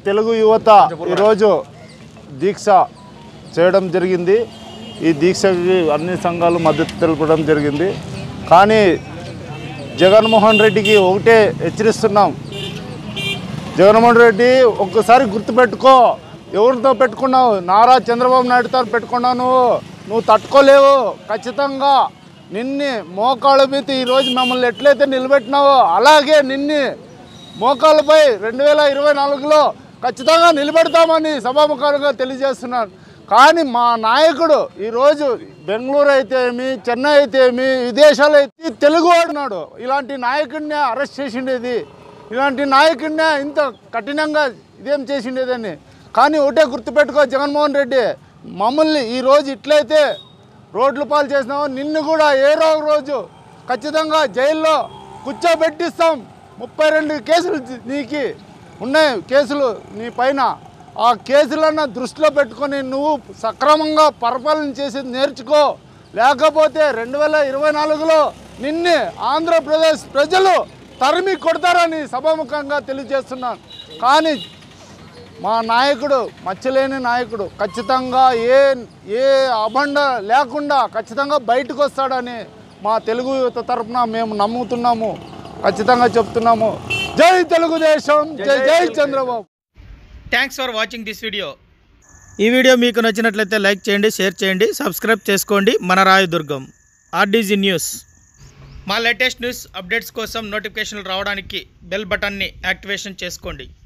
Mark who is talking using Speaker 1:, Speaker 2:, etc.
Speaker 1: తెలుగు యువత ఈరోజు దీక్ష చేయడం జరిగింది ఈ దీక్షకి అన్ని సంఘాలు మద్దతు తెలపడం జరిగింది కానీ జగన్మోహన్ రెడ్డికి ఒకటే హెచ్చరిస్తున్నాం జగన్మోహన్ రెడ్డి ఒక్కసారి గుర్తుపెట్టుకో ఎవరితో పెట్టుకున్నావు నారా చంద్రబాబు నాయుడుతో పెట్టుకున్నావు నువ్వు నువ్వు తట్టుకోలేవు ఖచ్చితంగా నిన్ని మోకాళ్ళ మీద ఈరోజు మమ్మల్ని ఎట్లయితే నిలబెట్టినావో అలాగే నిన్ని మోకాళ్ళపై రెండు వేల ఇరవై నాలుగులో ఖచ్చితంగా నిలబెడతామని సభాముఖంగా తెలియజేస్తున్నాను కానీ మా నాయకుడు ఈరోజు బెంగళూరు అయితే ఏమి చెన్నై అయితే ఏమి విదేశాలు అయితే తెలుగు వాడున్నాడు ఇలాంటి నాయకుడిని అరెస్ట్ చేసిండేది ఇలాంటి నాయకుడినే ఇంత కఠినంగా ఇదేం చేసిండేదని కానీ ఒకటే గుర్తుపెట్టుకో జగన్మోహన్ రెడ్డి మమ్మల్ని ఈరోజు ఇట్లయితే రోడ్లు పాలు చేసినావు నిన్ను కూడా ఏరో రోజు ఖచ్చితంగా జైల్లో కూర్చోబెట్టిస్తాం ముప్పై రెండు కేసులు నీకు ఉన్నాయి కేసులు నీ పైన ఆ కేసులన్న దృష్టిలో పెట్టుకొని నువ్వు సక్రమంగా పరిపాలన చేసేది నేర్చుకో లేకపోతే రెండు వేల ఇరవై నాలుగులో నిన్నే ఆంధ్రప్రదేశ్ ప్రజలు తరిమి కొడతారని సభాముఖంగా తెలియజేస్తున్నాను కానీ మా నాయకుడు మచ్చలేని నాయకుడు ఖచ్చితంగా ఏ ఏ అబండ లేకుండా ఖచ్చితంగా బయటకు వస్తాడని మా తెలుగు యువత తరపున మేము నమ్ముతున్నాము ఖచ్చితంగా చెప్తున్నాము జై తెలుగుదేశం జై జై Chandrababu
Speaker 2: thanks for watching this video ఈ వీడియో మీకు నచ్చినట్లయితే లైక్ చేయండి షేర్ చేయండి సబ్స్క్రైబ్ చేసుకోండి మన రాయదుర్గం ఆర్డీజీ న్యూస్ మా లేటెస్ట్ న్యూస్ అప్డేట్స్ కోసం నోటిఫికేషన్లు రావడానికి బెల్ బటన్ని యాక్టివేషన్ చేసుకోండి